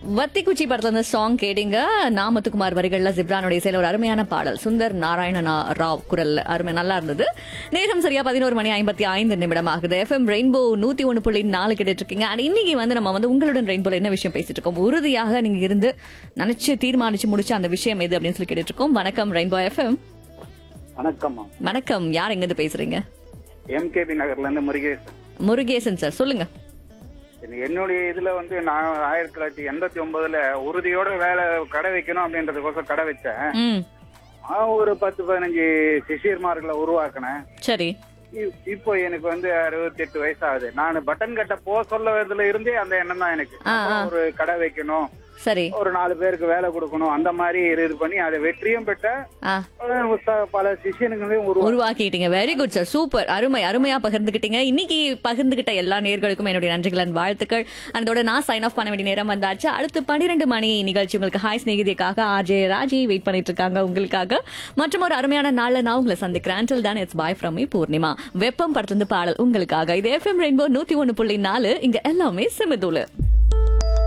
வத்திக்குச்சி படத்துல இருந்து சாங் கேட்டீங்க நாமத்துக்குமார் வரிகள்ல ஜிப்ரானுடைய செயல ஒரு அருமையான பாடல் சுந்தர் நாராயண நா- ராவ் குரல் அருமை நல்லா இருந்தது நேரம் சரியா பதினோரு மணி ஐம்பத்தி ஐந்து நிமிடம் ஆகுது எஃப்எம் ரெயின்போ நூத்தி ஒண்ணு புள்ளி நாலு கேட்டுட்டு இருக்கீங்க அண்ட் இன்னைக்கு வந்து நம்ம வந்து உங்களுடன் ரெயின்போல என்ன விஷயம் பேசிட்டு இருக்கோம் உறுதியாக நீங்க இருந்து நினைச்சு தீர்மானிச்சு முடிச்ச அந்த விஷயம் எது அப்படின்னு சொல்லி கேட்டுட்டு இருக்கோம் வணக்கம் ரெயின்போ எஃப்எம் வணக்கம்மா வணக்கம் யார் எங்க இருந்து பேசுறீங்க எம்கேபி நகர்ல இருந்து முருகேசன் முருகேசன் சார் சொல்லுங்க இது என்னுடைய இதுல வந்து நான் ஆயிரத்தி தொள்ளாயிரத்தி எண்பத்தி ஒன்பதுல உறுதியோட வேலை கடை வைக்கணும் அப்படின்றதுக்கோசம் கடை வச்சேன் ம் நான் ஒரு பத்து பதினஞ்சு சிஷியர்மார்களை உருவாக்கினேன் சரி இ- இப்போ எனக்கு வந்து அறுபத்தி எட்டு வயசு ஆகுது நான் பட்டன் கட்ட போக சொல்லதுல இருந்தே அந்த எண்ணம் தான் எனக்கு ஆ, ஆ. அப்புறம் ஒரு கடை வைக்கணும் சரி ஒரு நாலு பேருக்கு வேலை கொடுக்கணும் அந்த மாதிரி இது பண்ணி அதை வெற்றியும் பெற்ற ஆ அஹ், உஸ்தா- பல சிஷியனுங்களையும் உருவா உருவாக்கிட்டீங்க வெரி குட் சார் சூப்பர் அருமை அருமையா பகிர்ந்துக்கிட்டீங்க இன்னைக்கு பகிர்ந்துகிட்ட எல்லா நேர்களுக்கும் என்னுடைய நன்றிகள் and வாழ்த்துக்கள் அதோட நான் சைன் ஆஃப் பண்ண வேண்டிய நேரம் வந்தாச்சு அடுத்து பன்னிரெண்டு மணி நிகழ்ச்சி உங்களுக்கு ஹாய் ஸ்நேகிதிக்காக ஆர்ஜே ராஜி வெயிட் பண்ணிட்டு இருக்காங்க உங்களுக்காக மற்றும் ஒரு அருமையான நாள்ல நான் உங்களை சந்திக்கிறேன் until then it's bye from me Poornima வெப்பம் படத்திலிருந்து பாடல் உங்களுக்காக இது எஃப்எம் ரெயின்போ நூத்தி ஒன்னு புள்ளி நாலு இங்க எல்லாமே சிமிதூலு